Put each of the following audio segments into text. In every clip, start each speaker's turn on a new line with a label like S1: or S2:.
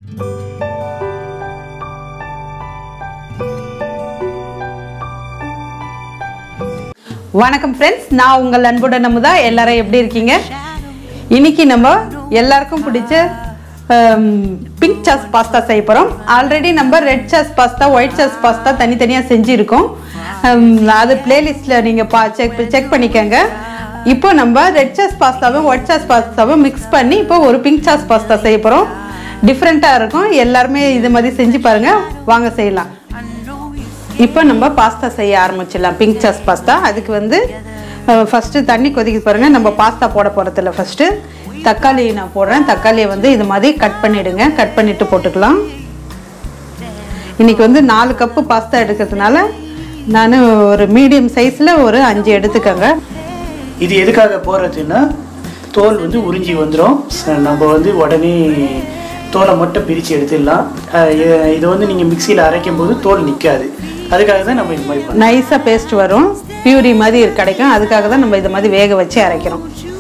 S1: வணக்கம் ஃப்ரெண்ட்ஸ் நான் உங்கள் அன்புடன் அமுதா எல்லாரும் எப்படி இருக்கீங்க இன்னைக்கு நம்ம எல்லாருக்கும் பிடிச்ச பிங்க் சாஸ் பாஸ்தா செய்ய போகிறோம் ஆல்ரெடி நம்ம red sauce pasta white sauce pasta தனித்தனியாக செஞ்சுருக்கோம் ஹம், அது பிளேலிஸ்ட்டில் நீங்கள் பா செக் செக் பண்ணிக்கோங்க இப்போ நம்ம ரெட் சாஸ் பாஸ்தாவும் ஒயிட் சாஸ் பாஸ்தாவும் மிக்ஸ் பண்ணி இப்போ ஒரு பிங்க் சாஸ் பாஸ்தா செய்ய போகிறோம் டிஃப்ரெண்ட்டாக இருக்கும் எல்லாருமே இது மாதிரி செஞ்சு பாருங்கள் வாங்க செய்யலாம் இப்போ நம்ம பாஸ்தா செய்ய ஆரம்பிச்சிடலாம் பிங்க் சாஸ் பாஸ்தா அதுக்கு வந்து ஃபஸ்ட்டு தண்ணி கொதிக்க பாருங்கள் நம்ம பாஸ்தா போட போகிறதில்ல ஃபஸ்ட்டு தக்காளி நான் போடுறேன் தக்காளியை வந்து இது மாதிரி கட் பண்ணிவிடுங்க கட் பண்ணிவிட்டு போட்டுக்கலாம் இன்றைக்கி வந்து நாலு கப்பு பாஸ்தா எடுக்கிறதுனால நான் ஒரு மீடியம் சைஸில் ஒரு அஞ்சு எடுத்துக்கோங்க
S2: இது எதுக்காக போடுறதுன்னா தோல் வந்து உறிஞ்சி வந்துடும் நம்ம வந்து உடனே தோலை மட்டும் பிரித்து எடுத்துடலாம் அஹ் இ- இதை வந்து நீங்கள் மிக்சியில் அரைக்கும் போது தோல் நிற்காது அதுக்காக தான் நம்ம இது மாதிரி பண்ணோம்
S1: நைஸாக பேஸ்ட் வரும் பியூரி மாதிரி கிடைக்கும் அதுக்காக தான் நம்ம இதை மாதிரி வேக வச்சு அரைக்கிறோம்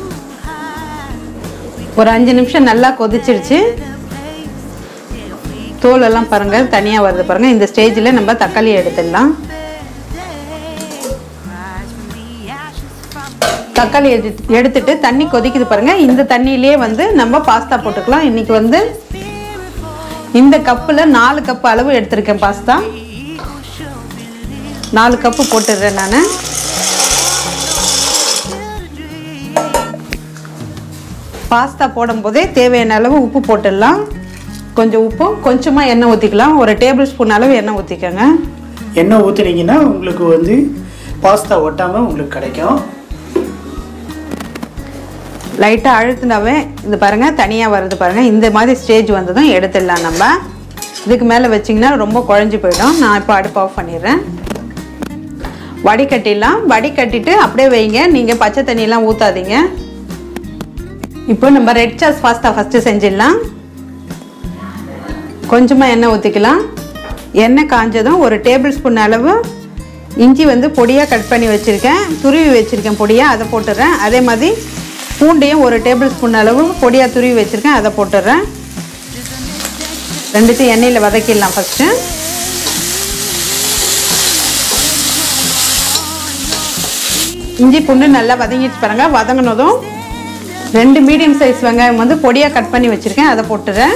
S1: ஒரு அஞ்சு நிமிஷம் நல்லா கொதிச்சிருச்சு தோல் எல்லாம் பாருங்க தனியாக வருது பாருங்க இந்த ஸ்டேஜில் நம்ம தக்காளி எடுத்துடலாம் தக்காளி எடுத்து எடுத்துட்டு தண்ணி கொதிக்குது பாருங்க இந்த தண்ணியிலேயே வந்து நம்ம பாஸ்தா போட்டுக்கலாம் இன்னைக்கு வந்து இந்த கப்பில் நாலு கப் அளவு எடுத்திருக்கேன் பாஸ்தா நாலு கப்பு போட்டுடுறேன் நான் பாஸ்தா போடும்போதே தேவையான அளவு உப்பு போட்டுடலாம் கொஞ்சம் உப்பும் கொஞ்சமாக எண்ணெய் ஊற்றிக்கலாம் ஒரு டேபிள் ஸ்பூன் அளவு எண்ணெய் ஊற்றிக்கோங்க
S2: எண்ணெய் ஊற்றுனீங்கன்னா உங்களுக்கு வந்து பாஸ்தா ஒட்டாமல் உங்களுக்கு கிடைக்கும்
S1: லைட்டாக அழுத்தினாவே இது பாருங்கள் தனியாக வருது பாருங்கள் இந்த மாதிரி ஸ்டேஜ் வந்ததும் எடுத்துடலாம் நம்ம இதுக்கு மேலே வச்சிங்கன்னா ரொம்ப குழஞ்சி போயிடும் நான் இப்போ அடுப்பு ஆஃப் பண்ணிடுறேன் வடிகட்டிடலாம் வடிகட்டிட்டு அப்படியே வைங்க நீங்கள் பச்சை தண்ணியெல்லாம் ஊற்றாதீங்க இப்போ நம்ம ரெட் சாஸ் பாஸ்தா ஃபஸ்ட்டு செஞ்சிடலாம் கொஞ்சமாக எண்ணெய் ஊற்றிக்கலாம் எண்ணெய் காஞ்சதும் ஒரு டேபிள் ஸ்பூன் அளவு இஞ்சி வந்து பொடியாக கட் பண்ணி வச்சுருக்கேன் துருவி வச்சுருக்கேன் பொடியாக அதை போட்டுடுறேன் அதே மாதிரி பூண்டையும் ஒரு டேபிள் ஸ்பூன் அளவு பொடியாக துருவி வச்சுருக்கேன் அதை போட்டுடுறேன் ரெண்டுத்தையும் எண்ணெயில் வதக்கிடலாம் ஃபஸ்ட்டு இஞ்சி பூண்டு நல்லா வதங்கிட்டு பாருங்க வதங்கினதும் ரெண்டு மீடியம் சைஸ் வெங்காயம் வந்து பொடியாக கட் பண்ணி வச்சுருக்கேன் அதை போட்டுறேன்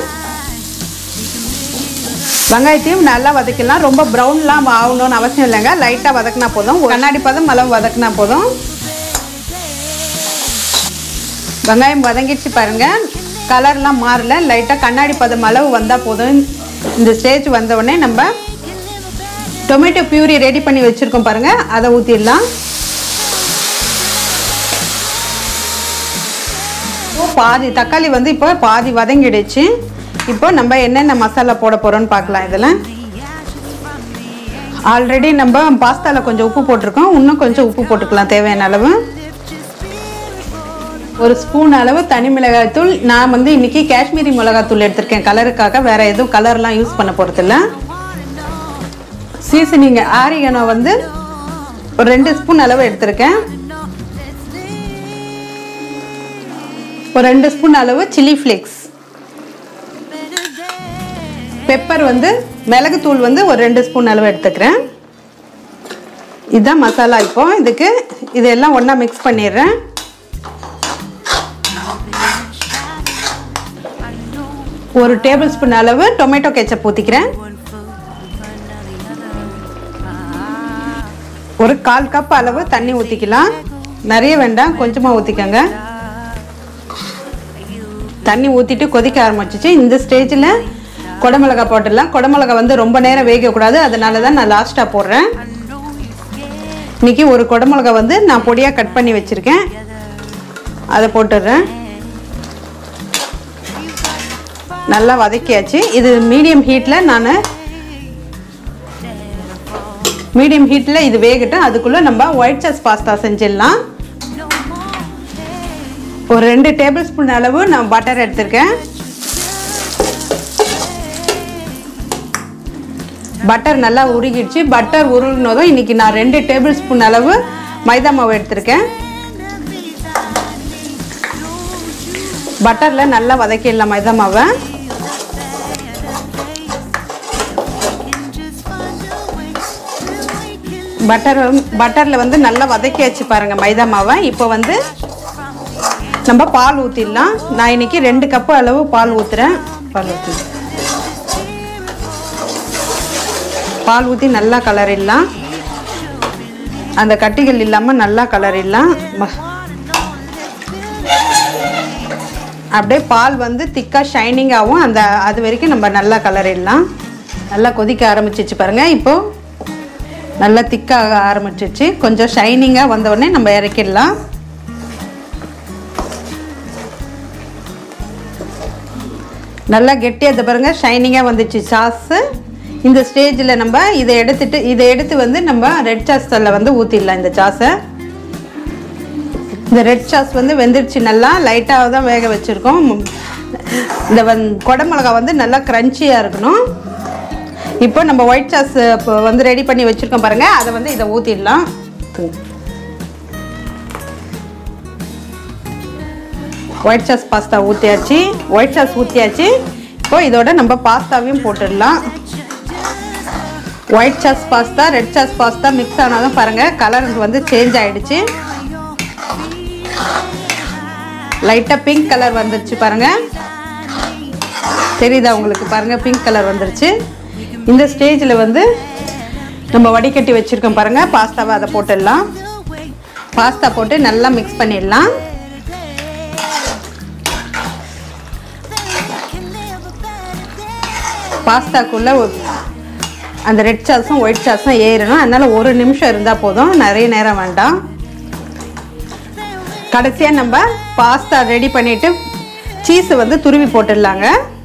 S1: வெங்காயத்தையும் நல்லா வதக்கலாம் ரொம்ப ப்ரௌன்லாம் ஆகணும்னு அவசியம் இல்லைங்க லைட்டாக வதக்கினா போதும் ஒரு கண்ணாடி பதம் அளவு வதக்கினா போதும் வெங்காயம் வதங்கிடுச்சு பாருங்க கலர்லாம் மாறல லைட்டாக கண்ணாடி பதம் அளவு வந்தால் போதும் இந்த ஸ்டேஜ் வந்த உடனே நம்ம டொமேட்டோ பியூரி ரெடி பண்ணி வச்சுருக்கோம் பாருங்க அதை ஊற்றிடலாம் பாதி தக்காளி வந்து இப்போ பாதி வதங்கிடுச்சு இப்போ நம்ம என்னென்ன மசாலா போட போகிறோம்னு பார்க்கலாம் இதில் ஆல்ரெடி நம்ம பாஸ்தாவில் கொஞ்சம் உப்பு போட்டிருக்கோம் இன்னும் கொஞ்சம் உப்பு போட்டுக்கலாம் தேவையான அளவு ஒரு ஸ்பூன் அளவு தனி மிளகாய்த்தூள் நான் வந்து இன்னைக்கு காஷ்மீரி மிளகாய்த்தூள் எடுத்திருக்கேன் கலருக்காக வேற எதுவும் கலர்லாம் யூஸ் பண்ண போகிறதில்ல சீசனிங் ஆரிகனோ வந்து ஒரு ரெண்டு ஸ்பூன் அளவு எடுத்திருக்கேன் ஒரு ரெண்டு ஸ்பூன் அளவு சில்லி ஃப்ளேக்ஸ் பெப்பர் வந்து மிளகுத்தூள் வந்து ஒரு ரெண்டு ஸ்பூன் அளவு எடுத்துக்கிறேன் இதுதான் மசாலா இப்போ இதுக்கு இதெல்லாம் ஒன்றா மிக்ஸ் பண்ணிடுறேன் ஒரு டேபிள் ஸ்பூன் அளவு டொமேட்டோ கெச்சப் ஊற்றிக்கிறேன் ஒரு கால் கப் அளவு தண்ணி ஊற்றிக்கலாம் நிறைய வேண்டாம் கொஞ்சமாக ஊற்றிக்கோங்க தண்ணி ஊற்றிட்டு கொதிக்க ஆரம்பிச்சிச்சு இந்த ஸ்டேஜில் குடமிளகா போட்டுடலாம் குடமிளகா வந்து ரொம்ப நேரம் வேகக்கூடாது அதனால தான் நான் லாஸ்ட்டாக போடுறேன் இன்னைக்கு ஒரு குடமிளகா வந்து நான் பொடியாக கட் பண்ணி வச்சுருக்கேன் அதை போட்டுடுறேன் நல்லா வதக்கியாச்சு இது மீடியம் ஹீட்டில் நான் மீடியம் ஹீட்டில் இது வேகட்டும் அதுக்குள்ளே நம்ம ஒயிட் சாஸ் பாஸ்தா செஞ்சிடலாம் ஒரு ரெண்டு டேபிள் ஸ்பூன் அளவு நான் பட்டர் எடுத்திருக்கேன் பட்டர் நல்லா உருகிடுச்சு பட்டர் உருகினதும் இன்னைக்கு நான் ரெண்டு டேபிள் ஸ்பூன் அளவு மைதா மாவு எடுத்திருக்கேன் பட்டரில் நல்லா வதக்கிடலாம் மைதா மாவை பட்டர் பட்டரில் வந்து நல்லா வதக்கி வச்சு பாருங்க மைதா மாவை இப்போ வந்து நம்ம பால் ஊற்றிடலாம் நான் இன்னைக்கு ரெண்டு கப்பு அளவு பால் ஊற்றுறேன் பால் ஊற்றி பால் ஊற்றி நல்லா கலரிடலாம் அந்த கட்டிகள் இல்லாமல் நல்லா கலரிடலாம் ம- அப்படியே பால் வந்து திக்காக ஷைனிங்காகவும் அந்த அது வரைக்கும் நம்ம நல்லா கலரிடலாம் நல்லா கொதிக்க ஆரம்பிச்சிச்சு பாருங்க இப்போ நல்லா திக்காக ஆரம்பிச்சிச்சு கொஞ்சம் ஷைனிங்காக வந்த உடனே நம்ம இறக்கிடலாம் நல்லா கெட்டியாக இதை பாருங்க ஷைனிங்காக வந்துச்சு சாஸு இந்த ஸ்டேஜில் நம்ம இதை எடுத்துட்டு இதை எடுத்து வந்து நம்ம ரெட் சாஸில் வந்து ஊற்றிடலாம் இந்த சாஸை இந்த ரெட் சாஸ் வந்து வெந்துருச்சு நல்லா லைட்டாக தான் வேக வச்சுருக்கோம் இந்த வந் குடமிளகா வந்து நல்லா க்ரன்ச்சியாக இருக்கணும் இப்போ நம்ம ஒயிட் சாஸ் இப்போ வந்து ரெடி பண்ணி வச்சுருக்கோம் பாருங்கள் அதை வந்து இதை ஊற்றிடலாம் ஒயிட் சாஸ் பாஸ்தா ஊற்றியாச்சு ஒயிட் சாஸ் ஊற்றியாச்சு இப்போ இதோட நம்ம பாஸ்தாவையும் போட்டுடலாம் white sauce pasta red sauce pasta mix ஆனாலும் பாருங்கள் கலர் வந்து சேஞ்ச் ஆயிடுச்சு லைட்டாக பிங்க் கலர் வந்துருச்சு பாருங்கள் தெரியுதா உங்களுக்கு பாருங்கள் பிங்க் கலர் வந்துருச்சு இந்த ஸ்டேஜில் வந்து நம்ம வடிகட்டி வச்சுருக்கோம் பாருங்கள் பாஸ்தாவை அதை போட்டுடலாம் பாஸ்தா போட்டு நல்லா மிக்ஸ் பண்ணிடலாம் பாஸ்தாக்குள்ளே அந்த ரெட் சாஸும் ஒயிட் சாஸும் ஏறணும் அதனால் ஒரு நிமிஷம் இருந்தால் போதும் நிறைய நேரம் வேண்டாம் கடைசியாக நம்ம பாஸ்தா ரெடி பண்ணிவிட்டு சீஸை வந்து துருவி போட்டுடலாங்க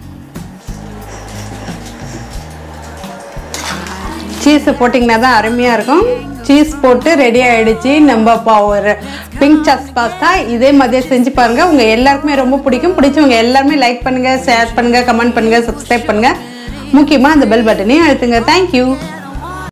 S1: சீஸ் போட்டிங்கன்னா தான் அருமையாக இருக்கும் சீஸ் போட்டு ரெடி ஆகிடுச்சு நம்ம பா ஒரு பிங்க் சாஸ் பாஸ்தா இதே மாதிரியே செஞ்சு பாருங்கள் உங்கள் எல்லாருக்குமே ரொம்ப பிடிக்கும் பிடிச்சவங்க எல்லாருமே லைக் பண்ணுங்கள் ஷேர் பண்ணுங்கள் கமெண்ட் பண்ணுங்கள் சப்ஸ்கிரைப் பண்ணுங்கள் முக்கியமாக அந்த பெல் பட்டனையும் அழுத்துங்க தேங்க்யூ